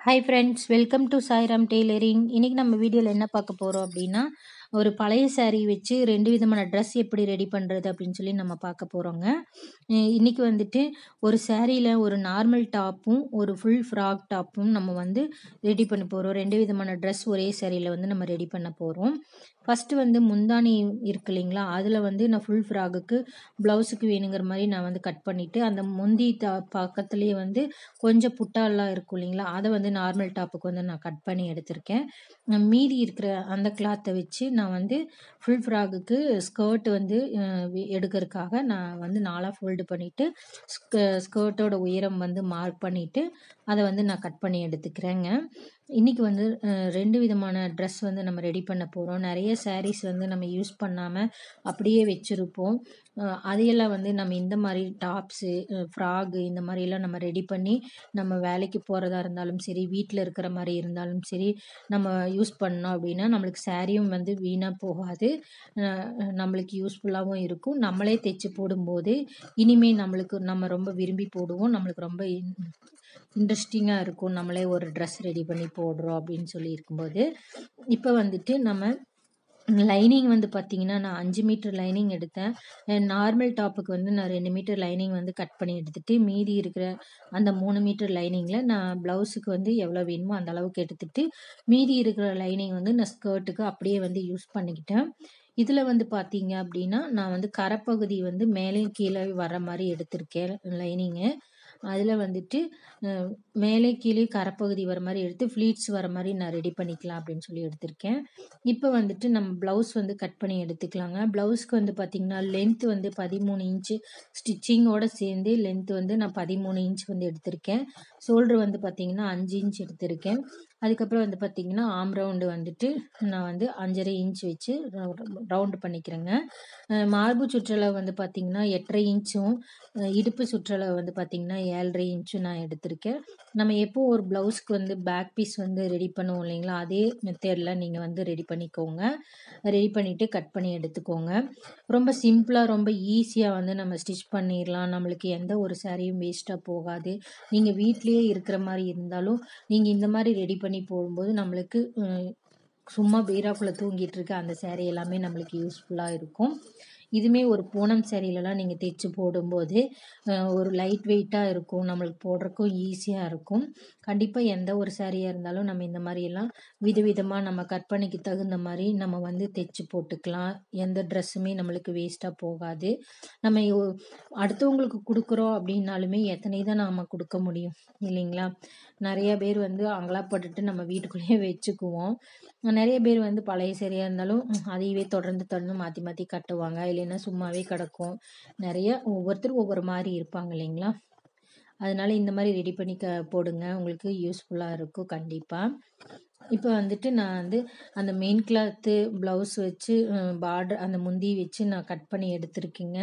hi friends welcome to Sairam tailoring இன்றைக்கி நம்ம வீடியோவில் என்ன பார்க்க போகிறோம் அப்படின்னா ஒரு பழைய saree வச்சு ரெண்டு விதமான ட்ரெஸ் எப்படி ரெடி பண்ணுறது அப்படின்னு சொல்லி நம்ம பார்க்க போகிறோங்க இன்றைக்கி வந்துட்டு ஒரு சாரியில் ஒரு நார்மல் டாப்பும் ஒரு ஃபுல் ஃப்ராக் டாப்பும் நம்ம வந்து ரெடி பண்ண போகிறோம் ரெண்டு விதமான ட்ரெஸ் ஒரே சாரியில் வந்து நம்ம ரெடி பண்ண போகிறோம் ஃபஸ்ட்டு வந்து முந்தானி இருக்கு இல்லைங்களா அதில் வந்து நான் ஃபுல் ஃப்ராகுக்கு ப்ளவுஸுக்கு வேணுங்கிற மாதிரி நான் வந்து கட் பண்ணிவிட்டு அந்த முந்தி த பக்கத்துலேயே வந்து கொஞ்சம் புட்டாலாம் இருக்கும் இல்லைங்களா அதை வந்து நார்மல் டாப்புக்கு வந்து நான் கட் பண்ணி எடுத்திருக்கேன் நான் மீதி இருக்கிற அந்த கிளாத்தை வச்சு நான் வந்து ஃபுல் ஃப்ராகுக்கு ஸ்கர்ட் வந்து அஹ், வி- எடுக்கறதுக்காக நான் வந்து நாலாக ஃபோல்டு பண்ணிவிட்டு ஸ்கர்ட்டோட உயரம் வந்து மார்க் பண்ணிவிட்டு அதை வந்து நான் கட் பண்ணி எடுத்துக்கிறேங்க இன்றைக்கி வந்து அஹ், ரெண்டு விதமான ட்ரெஸ் வந்து நம்ம ரெடி பண்ண போகிறோம் நிறைய sarees வந்து நம்ம யூஸ் பண்ணாமல் அப்படியே வச்சுருப்போம் அஹ், அதையெல்லாம் வந்து நம்ம இந்த மாதிரி டாப்ஸு ஃப்ராகு இந்த மாதிரியெல்லாம் நம்ம ரெடி பண்ணி நம்ம வேலைக்கு போகிறதா இருந்தாலும் சரி வீட்டில் இருக்கிற மாதிரி இருந்தாலும் சரி நம்ம யூஸ் பண்ணோம் அப்படின்னா நம்மளுக்கு சாரியும் வந்து வீணாக போகாது அஹ், நம்மளுக்கு யூஸ்ஃபுல்லாகவும் இருக்கும் நம்மளே தைச்சு போடும்போது இனிமே நம்மளுக்கு நம்ம ரொம்ப விரும்பி போடுவோம் நம்மளுக்கு ரொம்ப இன்ட்ரெஸ்டிங்காக இருக்கும் நம்மளே ஒரு ட்ரெஸ் ரெடி பண்ணி போடுறோம் அப்படின்னு சொல்லி இருக்கும்போது இப்போ வந்துட்டு நம்ம லைனிங் வந்து பார்த்தீங்கன்னா நான் அஞ்சு மீட்டர் லைனிங் எடுத்தேன் நார்மல் டாப்புக்கு வந்து நான் ரெண்டு மீட்டர் லைனிங் வந்து கட் பண்ணி எடுத்துட்டு மீதி இருக்கிற அந்த மூணு மீட்டர் லைனிங்கில் நான் ப்ளவுஸுக்கு வந்து எவ்வளோ வேணுமோ அந்த அளவுக்கு எடுத்துட்டு மீதி இருக்கிற லைனிங் வந்து நான் ஸ்கர்ட்டுக்கு அப்படியே வந்து யூஸ் பண்ணிக்கிட்டேன் இதில் வந்து பார்த்தீங்க அப்படின்னா நான் வந்து கரைப்பகுதி வந்து மேலேயும் கீழே வர மாதிரி எடுத்திருக்கேன் லைனிங்கு அதில் வந்துட்டு அஹ், மேலே கீழே கரைப்பகுதி வர மாதிரி எடுத்து ஃப்ளீட்ஸ் வர மாதிரி நான் ரெடி பண்ணிக்கலாம் அப்படின்னு சொல்லி எடுத்திருக்கேன் இப்போ வந்துட்டு நம்ம ப்ளவுஸ் வந்து கட் பண்ணி எடுத்துக்கலாங்க ப்ளவுஸ்க்கு வந்து பார்த்திங்கன்னா லென்த் வந்து பதிமூணு இன்ச்சு ஸ்டிச்சிங்கோட சேர்ந்து லென்த் வந்து நான் பதிமூணு இன்ச் வந்து எடுத்திருக்கேன் ஷோல்டர் வந்து பார்த்திங்கன்னா அஞ்சு இன்ச் எடுத்திருக்கேன் அதுக்கப்புறம் வந்து பார்த்திங்கன்னா ஆம் ரவுண்டு வந்துட்டு நான் வந்து அஞ்சரை இன்ச் வச்சு ரவுண்டு பண்ணிக்கிறேங்க அஹ் மார்பு சுற்றளவு வந்து பார்த்திங்கன்னா எட்டரை இன்ச்சும் அஹ் இடுப்பு சுற்றளவு வந்து பார்த்திங்கன்னா ஏழரை இன்ச்சும் நான் எடுத்திருக்கேன் நம்ம எப்போ ஒரு ப்ளவுஸ்க்கு வந்து பேக் பீஸ் வந்து ரெடி பண்ணுவோம் இல்லைங்களா அதே மெத்தடில் நீங்கள் வந்து ரெடி பண்ணிக்கோங்க ரெடி பண்ணிவிட்டு கட் பண்ணி எடுத்துக்கோங்க ரொம்ப சிம்பிளாக ரொம்ப ஈஸியாக வந்து நம்ம ஸ்டிச் பண்ணிடலாம் நம்மளுக்கு எந்த ஒரு சாரியும் வேஸ்ட்டாக போகாது நீங்கள் வீட்லேயே இருக்கிற மாதிரி இருந்தாலும் நீங்கள் இந்த மாதிரி ரெடி பண்ணி போடும்போது நம்மளுக்கு அஹ், சும்மா பீராக்குள்ளே தூங்கிட்டு இருக்க அந்த saree எல்லாமே நம்மளுக்கு யூஸ்ஃபுல்லாக இருக்கும் இதுமே ஒரு பூனம் சேரீலலாம் நீங்கள் தைச்சு போடும்போது அஹ், ஒரு லைட் வெயிட்டாக இருக்கும் நம்மளுக்கு போடுறக்கும் ஈஸியாக இருக்கும் கண்டிப்பாக எந்த ஒரு சாரியாக இருந்தாலும் நம்ம இந்த மாதிரியெல்லாம் விதவிதமாக நம்ம கற்பனைக்கு தகுந்த மாதிரி நம்ம வந்து தைச்சு போட்டுக்கலாம் எந்த ட்ரெஸ்ஸுமே நம்மளுக்கு வேஸ்ட்டாக போகாது நம்ம யோ- அடுத்தவங்களுக்கு கொடுக்குறோம் அப்படின்னாலுமே எத்தனை தான் நாம் கொடுக்க முடியும் இல்லைங்களா நிறைய பேர் வந்து அங்கலாப்பட்டுட்டு நம்ம வீட்டுக்குள்ளேயே வச்சுக்குவோம் நிறைய பேர் வந்து பழைய சரியாக இருந்தாலும் அதையவே தொடர்ந்து தொடர்ந்து மாற்றி மாற்றி கட்டுவாங்க இல்லைன்னா சும்மாவே கிடக்கும் நிறைய ஒவ்வொருத்தரும் ஒவ்வொரு மாதிரி இருப்பாங்க இல்லைங்களா அதனால இந்த மாதிரி ரெடி பண்ணி க போடுங்க உங்களுக்கு யூஸ்ஃபுல்லாக இருக்கும் கண்டிப்பாக இப்போ வந்துட்டு நான் வந்து அந்த மெயின் கிளாத்து ப்ளவுஸ் வச்சு பார்டர் அந்த முந்தி வச்சு நான் கட் பண்ணி எடுத்திருக்கேங்க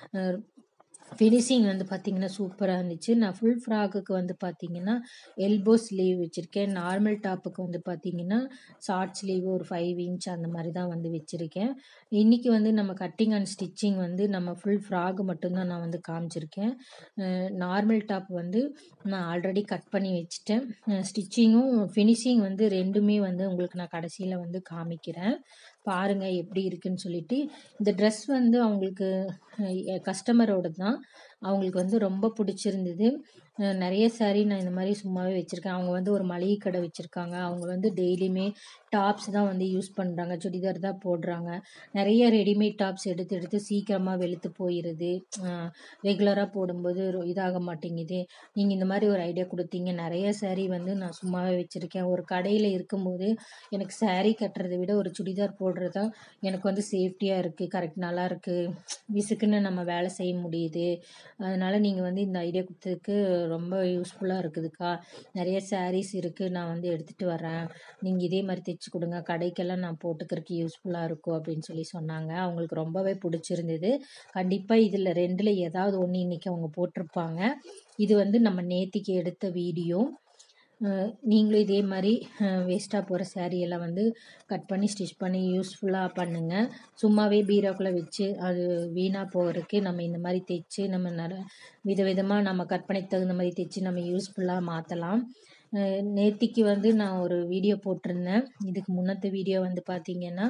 ஃபினிஷிங் வந்து பார்த்தீங்கன்னா சூப்பராக இருந்துச்சு நான் ஃபுல் ஃப்ராக்குக்கு வந்து பார்த்தீங்கன்னா எல்போ ஸ்லீவ் வச்சுருக்கேன் நார்மல் டாப்புக்கு வந்து பார்த்தீங்கன்னா ஷார்ட் ஸ்லீவ் ஒரு ஃபைவ் இன்ச் அந்த மாதிரி தான் வந்து வச்சுருக்கேன் இன்றைக்கி வந்து நம்ம கட்டிங் அண்ட் ஸ்டிச்சிங் வந்து நம்ம ஃபுல் ஃப்ராக் மட்டும்தான் நான் வந்து காமிச்சிருக்கேன் நார்மல் டாப் வந்து நான் ஆல்ரெடி கட் பண்ணி வச்சுட்டேன் ஸ்டிச்சிங்கும் ஃபினிஷிங் வந்து ரெண்டுமே வந்து உங்களுக்கு நான் கடைசியில் வந்து காமிக்கிறேன் பாருங்க எப்படி இருக்குன்னு சொல்லிட்டு இந்த ட்ரெஸ் வந்து அவங்களுக்கு கஸ்டமரோட தான் அவங்களுக்கு வந்து ரொம்ப பிடிச்சிருந்தது அஹ் நிறைய saree நான் இந்த மாதிரி சும்மாவே வச்சுருக்கேன் அவங்க வந்து ஒரு மளிகை கடை வச்சுருக்காங்க அவங்க வந்து டெய்லியுமே டாப்ஸ் தான் வந்து யூஸ் பண்ணுறாங்க சுடிதார் தான் போடுறாங்க நிறைய ரெடிமேட் டாப்ஸ் எடுத்து எடுத்து சீக்கிரமாக வெளுத்து போயிடுது ரெகுலராக போடும்போது ரொ- இதாக மாட்டேங்குது நீங்கள் இந்த மாதிரி ஒரு ஐடியா கொடுத்தீங்க நிறைய saree வந்து நான் சும்மாவே வச்சுருக்கேன் ஒரு கடையில் இருக்கும்போது எனக்கு saree கட்டுறதை விட ஒரு சுடிதார் போடுறது தான் எனக்கு வந்து சேஃப்டியாக இருக்குது கரெக்ட் நல்லா இருக்குது விசுக்குன்னு நம்ம வேலை செய்ய முடியுது அதனால் நீங்கள் வந்து இந்த ஐடியா கொடுத்ததுக்கு ரொம்ப யூஸ்ஃபுல்லாக இருக்குதுக்கா நிறைய sarees இருக்குது நான் வந்து எடுத்துகிட்டு வரேன் நீங்கள் இதே மாதிரி தைச்சு கொடுங்க கடைக்கெல்லாம் நான் போட்டுக்கிறதுக்கு யூஸ்ஃபுல்லாக இருக்கும் அப்படின்னு சொல்லி சொன்னாங்க அவங்களுக்கு ரொம்பவே பிடிச்சிருந்தது கண்டிப்பாக இதில் ரெண்டில் ஏதாவது ஒன்று இன்றைக்கி அவங்க போட்டிருப்பாங்க இது வந்து நம்ம நேத்திக்கு எடுத்த வீடியோ நீங்களும் இதே மாதிரி வேஸ்ட்டாக போகிற saree எல்லாம் வந்து கட் பண்ணி ஸ்டிச் பண்ணி யூஸ்ஃபுல்லாக பண்ணுங்கள் சும்மாவே பீரோக்குள்ளே வச்சு அது வீணாக போகிறதுக்கு நம்ம இந்த மாதிரி தைச்சு நம்ம நட விதவிதமாக நம்ம கற்பனைக்கு தகுந்த மாதிரி தைச்சு நம்ம யூஸ்ஃபுல்லாக மாற்றலாம் நேத்திக்கு வந்து நான் ஒரு வீடியோ போட்டிருந்தேன் இதுக்கு முன்னத்த வீடியோ வந்து பார்த்தீங்கன்னா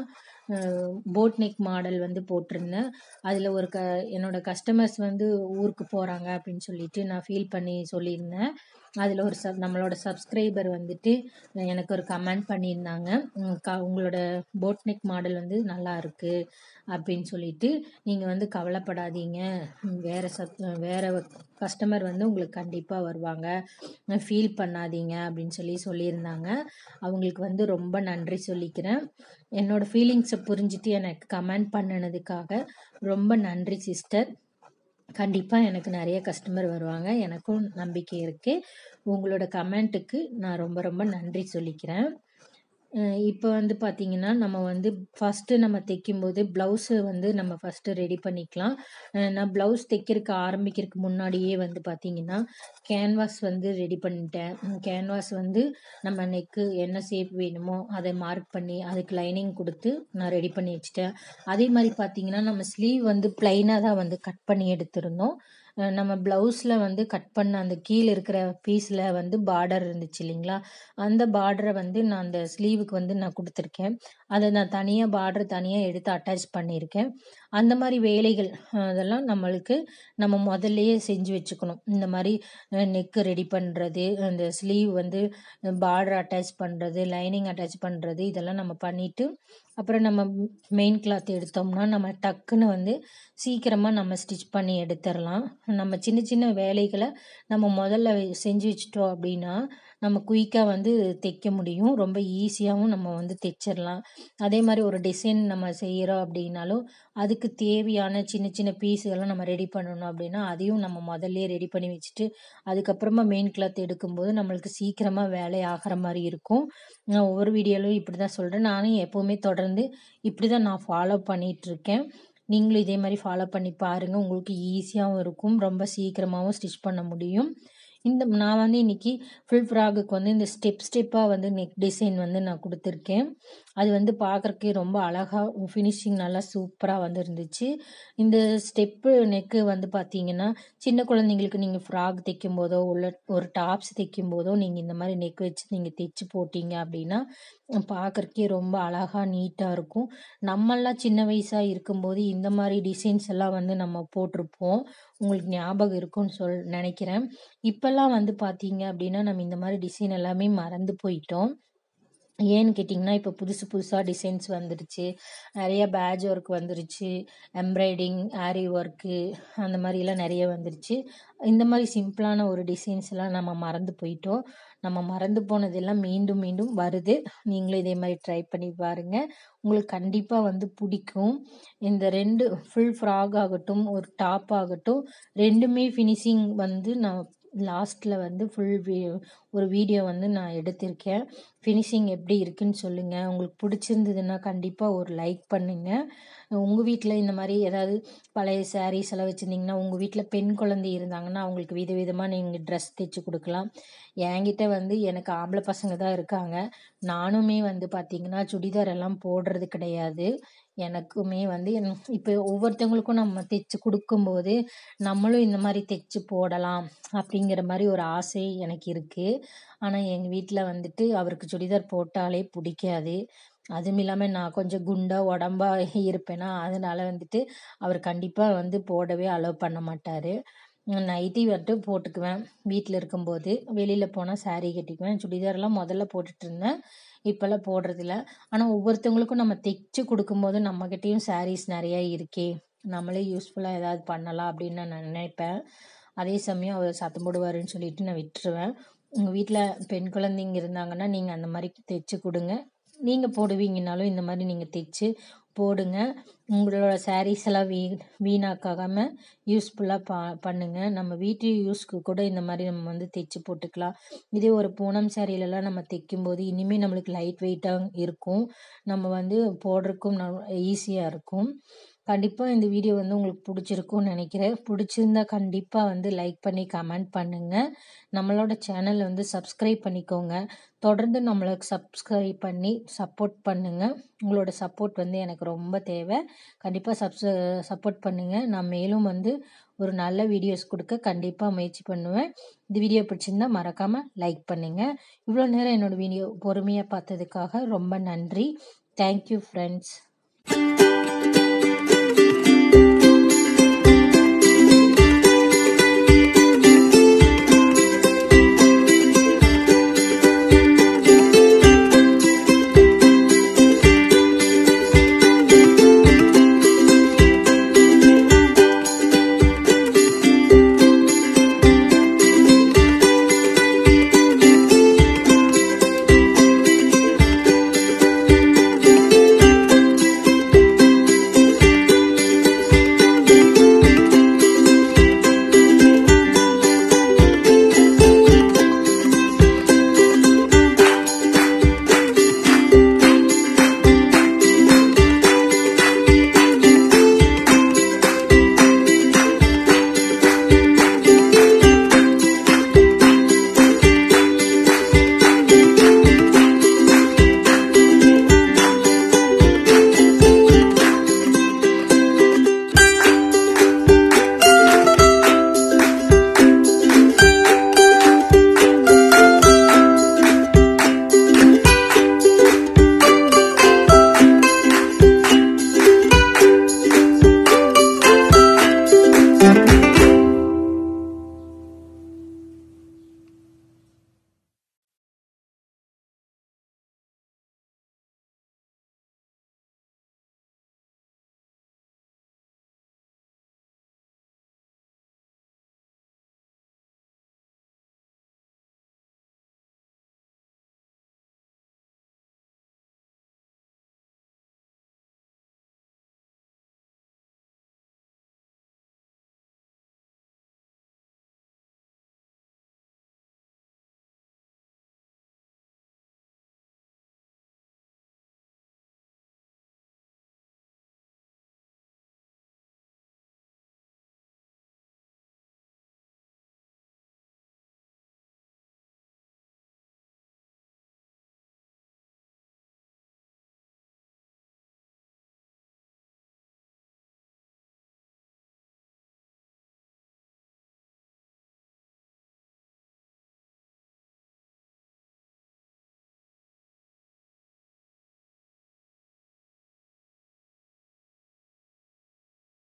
போட் நெக் மாடல் வந்து போட்டிருந்தேன் அதில் ஒரு க என்னோட கஸ்டமர்ஸ் வந்து ஊருக்கு போகிறாங்க அப்படின்னு சொல்லிட்டு நான் ஃபீல் பண்ணி சொல்லியிருந்தேன் அதில் ஒரு சப் நம்மளோட சப்ஸ்கிரைபர் வந்துட்டு எனக்கு ஒரு கமெண்ட் பண்ணியிருந்தாங்க உம் க உங்களோட போட் நெக் மாடல் வந்து நல்லா இருக்கு அப்படின்னு சொல்லிட்டு நீங்கள் வந்து கவலைப்படாதீங்க உம் வேற சப் வேற கஸ்டமர் வந்து உங்களுக்கு கண்டிப்பாக வருவாங்க ஃபீல் பண்ணாதீங்க அப்படின்னு சொல்லி சொல்லியிருந்தாங்க அவங்களுக்கு வந்து ரொம்ப நன்றி சொல்லிக்கிறேன் என்னோட ஃபீலிங்ஸை புரிஞ்சுட்டு எனக்கு கமெண்ட் பண்ணினதுக்காக ரொம்ப நன்றி சிஸ்டர் கண்டிப்பாக எனக்கு நிறைய கஸ்டமர் வருவாங்க எனக்கும் நம்பிக்கை இருக்குது உங்களோட கமெண்ட்டுக்கு நான் ரொம்ப ரொம்ப நன்றி சொல்லிக்கிறேன் இப்போ வந்து பார்த்தீங்கன்னா நம்ம வந்து ஃபஸ்ட்டு நம்ம தைக்கும்போது ப்ளவுஸு வந்து நம்ம ஃபஸ்ட்டு ரெடி பண்ணிக்கலாம் அஹ் நான் ப்ளவுஸ் தைக்கிறதுக்கு ஆரம்பிக்கிறதுக்கு முன்னாடியே வந்து பார்த்தீங்கன்னா கேன்வாஸ் வந்து ரெடி பண்ணிட்டேன் கேன்வாஸ் வந்து நம்ம நெக்கு என்ன ஷேப் வேணுமோ அதை மார்க் பண்ணி அதுக்கு லைனிங் கொடுத்து நான் ரெடி பண்ணி வச்சுட்டேன் அதே மாதிரி பார்த்தீங்கன்னா நம்ம ஸ்லீவ் வந்து ப்ளைனாக தான் வந்து கட் பண்ணி எடுத்திருந்தோம் அஹ் நம்ம ப்ளவுஸில் வந்து கட் பண்ண அந்த கீழே இருக்கிற பீஸில் வந்து பார்டர் இருந்துச்சு இல்லைங்களா அந்த பார்டரை வந்து நான் அந்த ஸ்லீவுக்கு வந்து நான் கொடுத்துருக்கேன் அதை நான் தனியாக பார்டர் தனியாக எடுத்து அட்டாச் பண்ணியிருக்கேன் அந்த மாதிரி வேலைகள் அஹ் அதெல்லாம் நம்மளுக்கு நம்ம முதல்லயே செஞ்சு வச்சுக்கணும் இந்த மாதிரி நெக்கு ரெடி பண்ணுறது அந்த ஸ்லீவ் வந்து பார்டர் அட்டாச் பண்ணுறது லைனிங் அட்டாச் பண்ணுறது இதெல்லாம் நம்ம பண்ணிட்டு அப்புறம் நம்ம மெயின் கிளாத் எடுத்தோம்னா நம்ம டக்குன்னு வந்து சீக்கிரமாக நம்ம ஸ்டிச் பண்ணி எடுத்துடலாம் நம்ம சின்ன சின்ன வேலைகளை நம்ம முதல்ல வே- செஞ்சு வச்சிட்டோம் அப்படின்னா நம்ம குயிக்காக வந்து தைக்க முடியும் ரொம்ப ஈஸியாகவும் நம்ம வந்து தைச்சிடலாம் அதே மாதிரி ஒரு டிசைன் நம்ம செய்கிறோம் அப்படின்னாலும் அதுக்கு தேவையான சின்ன சின்ன பீஸுகள்லாம் நம்ம ரெடி பண்ணணும் அப்படின்னா அதையும் நம்ம முதல்ல ரெடி பண்ணி வச்சுட்டு அதுக்கப்புறமா மெயின் கிளாத் எடுக்கும்போது நம்மளுக்கு சீக்கிரமாக வேலை ஆகிற மாதிரி இருக்கும் நான் ஒவ்வொரு வீடியோலையும் இப்படி தான் சொல்கிறேன் நானும் எப்போவுமே தொடர்ந்து இப்படி தான் நான் ஃபாலோ பண்ணிகிட்ருக்கேன் நீங்களும் இதே மாதிரி ஃபாலோ பண்ணி பாருங்கள் உங்களுக்கு ஈஸியாகவும் இருக்கும் ரொம்ப சீக்கிரமாகவும் ஸ்டிச் பண்ண முடியும் இந்த நான் வந்து இன்னைக்கு ஃபுல் ஃப்ராகுக்கு வந்து இந்த ஸ்டெப் ஸ்டெப்பாக வந்து நெக் டிசைன் வந்து நான் கொடுத்துருக்கேன் அது வந்து பார்க்குறக்கே ரொம்ப அழகாக ஃபினிஷிங் நல்லா சூப்பராக வந்து இருந்துச்சு இந்த ஸ்டெப்பு நெக்கு வந்து பார்த்தீங்கன்னா சின்ன குழந்தைங்களுக்கு நீங்கள் ஃப்ராக் தைக்கும் போதோ உள்ள ஒரு டாப்ஸ் தைக்கும் போதோ நீங்கள் இந்த மாதிரி நெக் வச்சு நீங்கள் தைச்சு போட்டீங்க அப்படின்னா பார்க்குறக்கே ரொம்ப அழகாக நீட்டாக இருக்கும் நம்மெல்லாம் சின்ன வயசாக இருக்கும்போது இந்த மாதிரி டிசைன்ஸ் எல்லாம் வந்து நம்ம போட்டிருப்போம் உங்களுக்கு ஞாபகம் இருக்கும்னு சொல் நினைக்கிறேன் இப்போல்லாம் வந்து பார்த்தீங்க அப்படின்னா நம்ம இந்த மாதிரி டிசைன் எல்லாமே மறந்து போயிட்டோம் ஏன்னு கேட்டிங்கன்னா இப்போ புதுசு புதுசாக டிசைன்ஸ் வந்துருச்சு நிறைய பேட்ச் ஒர்க் வந்துருச்சு எம்ப்ராய்டிங் ஆரி ஒர்க்கு அந்த மாதிரிலாம் நிறைய வந்துருச்சு இந்த மாதிரி சிம்பிளான ஒரு டிசைன்ஸ் எல்லாம் நம்ம மறந்து போயிட்டோம் நம்ம மறந்து போனதெல்லாம் மீண்டும் மீண்டும் வருது நீங்களும் இதே மாதிரி ட்ரை பண்ணி பாருங்கள் உங்களுக்கு கண்டிப்பாக வந்து பிடிக்கும் இந்த ரெண்டு ஃபுல் ஃப்ராக் ஆகட்டும் ஒரு டாப் ஆகட்டும் ரெண்டுமே ஃபினிஷிங் வந்து நான் லாஸ்ட்டில் வந்து ஃபுல் வீ ஒரு வீடியோ வந்து நான் எடுத்திருக்கேன் ஃபினிஷிங் எப்படி இருக்குன்னு சொல்லுங்கள் உங்களுக்கு பிடிச்சிருந்ததுன்னா கண்டிப்பாக ஒரு லைக் பண்ணுங்கள் உங்கள் வீட்டில் இந்த மாதிரி ஏதாவது பழைய சாரீஸ் எல்லாம் வச்சுருந்தீங்கன்னா உங்கள் வீட்டில் பெண் குழந்தை இருந்தாங்கன்னா அவங்களுக்கு விதவிதமாக நீங்கள் ட்ரெஸ் தைச்சு கொடுக்கலாம் என்கிட்ட வந்து எனக்கு ஆம்பளை பசங்க தான் இருக்காங்க நானுமே வந்து பார்த்தீங்கன்னா சுடிதார் எல்லாம் போடுறது கிடையாது எனக்குமே வந்து இப்போ ஒவ்வொருத்தவங்களுக்கும் நம்ம தைச்சு கொடுக்கும்போது நம்மளும் இந்த மாதிரி தைச்சு போடலாம் அப்படிங்கிற மாதிரி ஒரு ஆசை எனக்கு இருக்குது ஆனால் எங்கள் வீட்டில் வந்துட்டு அவருக்கு சுடிதார் போட்டாலே பிடிக்காது அதுவும் இல்லாமல் நான் கொஞ்சம் குண்டா உடம்பா இருப்பேனா அதனால வந்துட்டு அவர் கண்டிப்பாக வந்து போடவே அலோவ் பண்ண மாட்டார் நைட்டி மட்டும் போட்டுக்குவேன் வீட்டில் இருக்கும்போது வெளியில் போனால் saree கட்டிக்குவேன் சுடிதார்லாம் முதல்ல போட்டுட்டு இருந்தேன் இப்போல்லாம் போடுறதில்ல ஆனால் ஒவ்வொருத்தவங்களுக்கும் நம்ம தைச்சு கொடுக்கும்போது நம்மக்கிட்டேயும் sarees நிறைய இருக்கே நம்மளே யூஸ்ஃபுல்லாக ஏதாவது பண்ணலாம் அப்படின்னு நான் நினைப்பேன் அதே சமயம் அவர் சத்தம் போடுவாருன்னு சொல்லிட்டு நான் விட்டுருவேன் உங்கள் வீட்டில் பெண் குழந்தைங்க இருந்தாங்கன்னா நீங்கள் அந்த மாதிரி தைச்சு கொடுங்க நீங்கள் போடுவீங்கனாலும் இந்த மாதிரி நீங்கள் தைச்சு போடுங்க உங்களோட sarees எல்லாம் வீ வீணாக்காமல் யூஸ்ஃபுல்லாக பா பண்ணுங்கள் நம்ம வீட்டு யூஸ்க்கு கூட இந்த மாதிரி நம்ம வந்து தைச்சு போட்டுக்கலாம் இதே ஒரு பூனம் சாரிலெல்லாம் நம்ம தைக்கும்போது இனிமேல் நம்மளுக்கு லைட் வெயிட்டாக இருக்கும் நம்ம வந்து போடுறதுக்கும் ஈஸியாக இருக்கும் கண்டிப்பாக இந்த வீடியோ வந்து உங்களுக்கு பிடிச்சிருக்கும்னு நினைக்கிறேன் பிடிச்சிருந்தா கண்டிப்பாக வந்து லைக் பண்ணி கமெண்ட் பண்ணுங்கள் நம்மளோட சேனலை வந்து சப்ஸ்கிரைப் பண்ணிக்கோங்க தொடர்ந்து நம்மளுக்கு சப்ஸ்கிரைப் பண்ணி சப்போர்ட் பண்ணுங்கள் உங்களோட சப்போர்ட் வந்து எனக்கு ரொம்ப தேவை கண்டிப்பாக சப்ஸ் சப்போர்ட் பண்ணுங்கள் நான் மேலும் வந்து ஒரு நல்ல வீடியோஸ் கொடுக்க கண்டிப்பாக முயற்சி பண்ணுவேன் இந்த வீடியோ பிடிச்சிருந்தா மறக்காமல் லைக் பண்ணுங்கள் இவ்வளோ நேரம் என்னோடய வீடியோ பொறுமையாக பார்த்ததுக்காக ரொம்ப நன்றி தேங்க்யூ ஃப்ரெண்ட்ஸ்